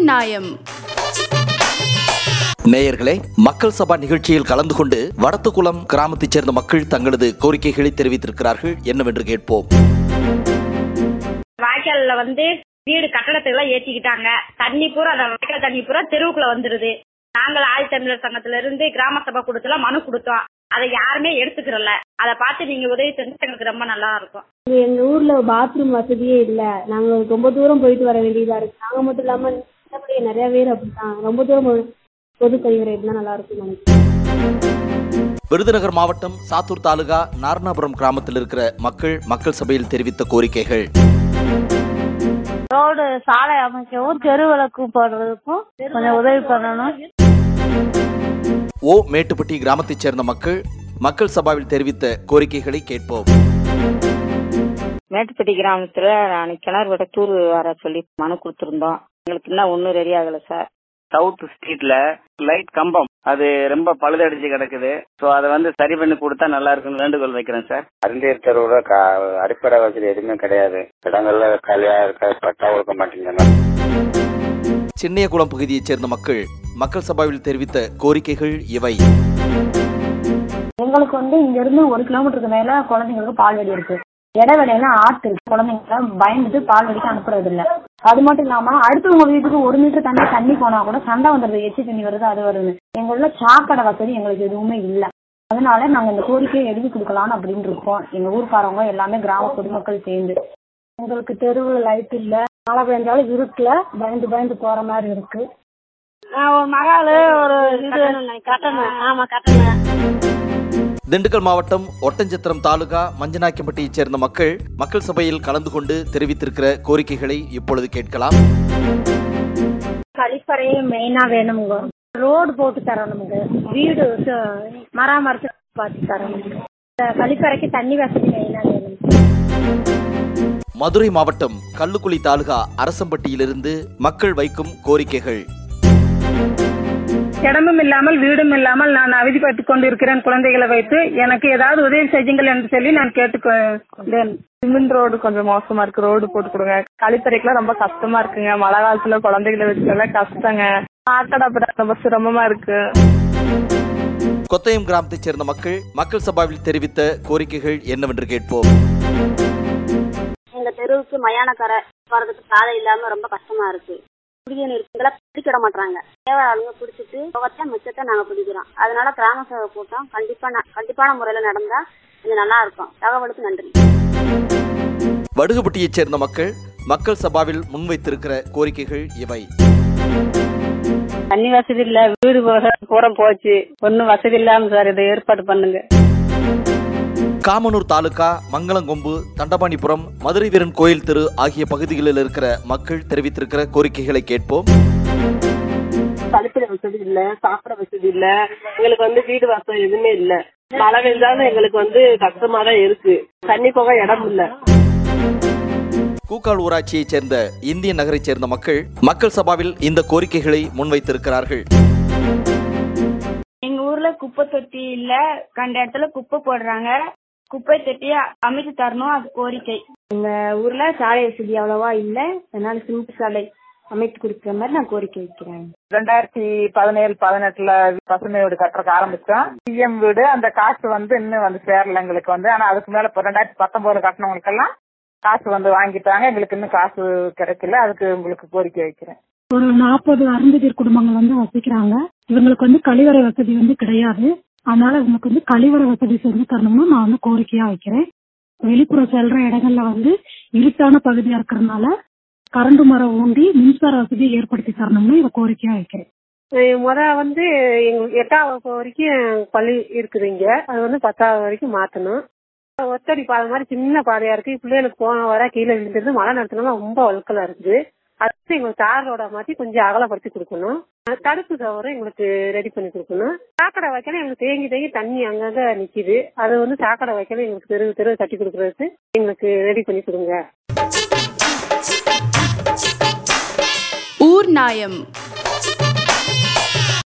ஊர் நாயம் நேயர்களே மக்கள் சபா நிகழ்ச்சியில் கலந்து கொண்டு வடத்துக்குளம் கிராமத்தைச் சேர்ந்த மக்கள் தங்களது கோரிக்கைகளை தெரிவித்திருக்கிறார்கள் என்னவென்று கேட்போம் வாய்க்கால்ல வந்து வீடு கட்டடத்துக்கு எல்லாம் ஏத்திக்கிட்டாங்க தண்ணி பூரா அந்த வாய்க்கால் தண்ணி பூரா தெருவுக்குள்ள வந்துருது நாங்கள் ஆதி தமிழர் சங்கத்துல இருந்து கிராம சபை கொடுத்தலாம் மனு கொடுத்தோம் அதை யாருமே எடுத்துக்கிறல அதை பார்த்து நீங்க உதவி செஞ்சு எங்களுக்கு ரொம்ப நல்லா இருக்கும் எங்க ஊர்ல பாத்ரூம் வசதியே இல்ல நாங்க ரொம்ப தூரம் போயிட்டு வர வேண்டியதா இருக்கு நாங்க மட்டும் இல்லாம மத்தபடி நிறைய பேர் அப்படித்தான் ரொம்ப தூரம் போ- பொது கழிவறை இருந்தா நல்லா இருக்கும் நினைக்கிறேன் விருதுநகர் மாவட்டம் சாத்தூர் தாலுகா நாரணாபுரம் கிராமத்தில் இருக்கிற மக்கள் மக்கள் சபையில் தெரிவித்த கோரிக்கைகள் ரோடு சாலை அமைக்கவும் தெரு விளக்கு போடுறதுக்கும் கொஞ்சம் உதவி பண்ணணும் ஓ மேட்டுப்பட்டி கிராமத்தைச் சேர்ந்த மக்கள் மக்கள் சபாவில் தெரிவித்த கோரிக்கைகளை கேட்போம் மேட்டுப்பட்டி கிராமத்துல நான் கிணறு விட தூர் வர சொல்லி மனு கொடுத்திருந்தோம் எங்களுக்கு இன்னும் ஒன்றும் ரெடி ஆகல சார் சவுத் ஸ்ட்ரீட்ல லைட் கம்பம் அது ரொம்ப பழுதடிச்சு கிடக்குது சோ அதை வந்து சரி பண்ணி கொடுத்தா நல்லா இருக்கும்னு வேண்டுகோள் வைக்கிறேன் சார் அருந்தியர் தெருவுல கா- அடிப்படை வசதி எதுவுமே கிடையாது இடங்கள்ல காலியா இருக்க பட்டா கொடுக்க மாட்டேங்கிறாங்க சின்னியகுளம் பகுதியைச் சேர்ந்த மக்கள் மக்கள் சபாவில் தெரிவித்த கோரிக்கைகள் இவை எங்களுக்கு வந்து இங்க இருந்து ஒரு கிலோமீட்டருக்கு மேல குழந்தைங்களுக்கு பால்வடி இருக்கு இடைவெளியில ஆத்து இருக்கு குழந்தைங்கள பயந்துட்டு பால்வடிக்கு அனுப்புறது இல்ல அது மட்டும் இல்லாம அடுத்தவங்க வீட்டுக்கு ஒரு மீட்டர் தண்ணி தண்ணி போனா கூட சண்டை வந்துடுது எச்சி தண்ணி வருது அது வருது எங்க ஊர்ல சாக்கடை வசதி எங்களுக்கு எதுவுமே இல்ல அதனால நாங்க இந்த கோரிக்கையை எழுதி கொடுக்கலாம்னு அப்படின்னு இருக்கோம் எங்க ஊர்க்காரவங்க எல்லாமே கிராம பொதுமக்கள் சேர்ந்து எங்களுக்கு தெருவுல லைட் இல்ல மழை பெஞ்சாலும் இருட்டுல பயந்து பயந்து போற மாதிரி இருக்கு ஒரு மகாலு ஒரு இது கட்டணும் ஆமா கட்டணும் திண்டுக்கல் மாவட்டம் ஒட்டஞ்சத்திரம் தாலுகா மஞ்சனாக்கிப்பட்டியைச் சேர்ந்த மக்கள் மக்கள் சபையில் கலந்து கொண்டு தெரிவித்திருக்கிற கோரிக்கைகளை இப்பொழுது கேட்கலாம் கழிப்பறையே மெயினா வேணுங்க ரோடு போட்டு தரணுங்க வீடு ச- மராமரத்து பார்த்து தரணுங்க இந்த கழிப்பறைக்கு தண்ணி வசதி மெயினா வேணும் மதுரை மாவட்டம் கல்லுக்குழி தாலுகா அரசம்பட்டியிலிருந்து மக்கள் வைக்கும் கோரிக்கைகள் இடமும் இல்லாமல் வீடும் இல்லாமல் நான் அவதிப்பட்டுக் கொண்டிருக்கிறேன் குழந்தைகளை வைத்து எனக்கு ஏதாவது உதவி செய்யுங்கள் என்று சொல்லி நான் கேட்டுக்கொண்டேன் சிமெண்ட் ரோடு கொஞ்சம் மோசமா இருக்கு ரோடு போட்டு கொடுங்க கழிப்பறைக்கெல்லாம் ரொம்ப கஷ்டமா இருக்குங்க மழை காலத்துல குழந்தைகளை வச்சுக்கலாம் கஷ்டங்க சாக்கடை அப்புறம் ரொம்ப சிரமமா இருக்கு கொத்தயம் கிராமத்தைச் சேர்ந்த மக்கள் மக்கள் சபாவில் தெரிவித்த கோரிக்கைகள் என்னவென்று கேட்போம் எங்க தெருவுக்கு மயானக்கரை போறதுக்கு சாலை இல்லாம ரொம்ப கஷ்டமா இருக்கு குடிநீர் இதெல்லாம் பிடிக்கிட மாட்டாங்க தேவை ஆளுங்க பிடிச்சிட்டு முகத்தை மிச்சத்தை நாங்க பிடிக்கிறோம் அதனால கிராம சபை கூட்டம் கண்டிப்பா ந- கண்டிப்பான முறையில நடந்தா கொஞ்சம் நல்லா இருக்கும் தகவலுக்கு நன்றி வடுகுபட்டியைச் சேர்ந்த மக்கள் மக்கள் சபாவில் முன்வைத்திருக்கிற கோரிக்கைகள் இவை தண்ணி வசதி இல்ல வீடு பூரா போச்சு ஒன்னும் வசதி இல்லாம சார் இதை ஏற்பாடு பண்ணுங்க காமனூர் தாலுகா மங்களங்கொம்பு தண்டபாணிபுரம் மதுரை வீரன் கோயில் தெரு ஆகிய பகுதிகளில் இருக்கிற மக்கள் தெரிவித்திருக்கிற கோரிக்கைகளை கேட்போம் கழிப்பறை வசதி இல்ல சாப்பிட வசதி இல்ல எங்களுக்கு வந்து வீடு வாசம் எதுவுமே இல்ல மழை பெஞ்சாலும் எங்களுக்கு வந்து கஷ்டமா தான் இருக்கு தண்ணி போக இடம் இல்ல கூக்கால் ஊராட்சியைச் சேர்ந்த இந்திய நகரைச் சேர்ந்த மக்கள் மக்கள் சபாவில் இந்த கோரிக்கைகளை முன்வைத்திருக்கிறார்கள் எங்க ஊர்ல குப்பை தொட்டி இல்ல கண்ட இடத்துல குப்பை போடுறாங்க குப்பை தொட்டிய அமைச்சு தரணும் அது கோரிக்கை எங்க ஊர்ல சாலை வசதி அவ்வளவா இல்ல அதனால சிமெண்ட் சாலை அமைத்து கொடுக்குற மாதிரி நான் கோரிக்கை வைக்கிறேன் ரெண்டாயிரத்தி பதினேழு பதினெட்டுல பசுமை வீடு கட்டுறதுக்கு ஆரம்பிச்சோம் பிஎம் வீடு அந்த காசு வந்து இன்னும் வந்து சேரல எங்களுக்கு வந்து ஆனா அதுக்கு மேல இப்ப ரெண்டாயிரத்தி பத்தொன்பதுல கட்டினவங்களுக்கு எல்லாம் காசு வந்து வாங்கிட்டாங்க எங்களுக்கு இன்னும் காசு கிடைக்கல அதுக்கு உங்களுக்கு கோரிக்கை வைக்கிறேன் ஒரு நாற்பது அருந்ததியர் குடும்பங்கள் வந்து வசிக்கிறாங்க இவங்களுக்கு வந்து கழிவறை வசதி வந்து கிடையாது அதனால இவங்களுக்கு வந்து கழிவறை வசதி செஞ்சு தரணும்னு நான் வந்து கோரிக்கையா வைக்கிறேன் வெளிப்புறம் செல்ற இடங்கள்ல வந்து இருட்டான பகுதியா இருக்கிறதுனால கரண்ட் மரம் ஊண்டி மின்சார வசதியை ஏற்படுத்தி தரணும்னு இதை கோரிக்கையா வைக்கிறேன் முத வந்து எங்க எட்டாம் வகுப்பு வரைக்கும் பள்ளி இருக்குது இங்க அது வந்து பத்தாவது வரைக்கும் மாத்தணும் ஒத்தடி பாதை மாதிரி சின்ன பாதையா இருக்கு பிள்ளைகளுக்கு போன வர கீழே விழுந்துருது மழை நேரத்துல ரொம்ப வழுக்கலா இருக்குது அது வந்து எங்களுக்கு தார் ரோட மாத்தி கொஞ்சம் அகலப்படுத்தி கொடுக்கணும் தடுப்பு சவரம் எங்களுக்கு ரெடி பண்ணி கொடுக்கணும் சாக்கடை வைக்கணும் எங்களுக்கு தேங்கி தேங்கி தண்ணி அங்கங்க நிக்குது அது வந்து சாக்கடை வைக்கணும் எங்களுக்கு தெரு தெரு தட்டி கொடுக்கறதுக்கு எங்களுக்கு ரெடி பண்ணி கொடுங்க ஊர் நாயம்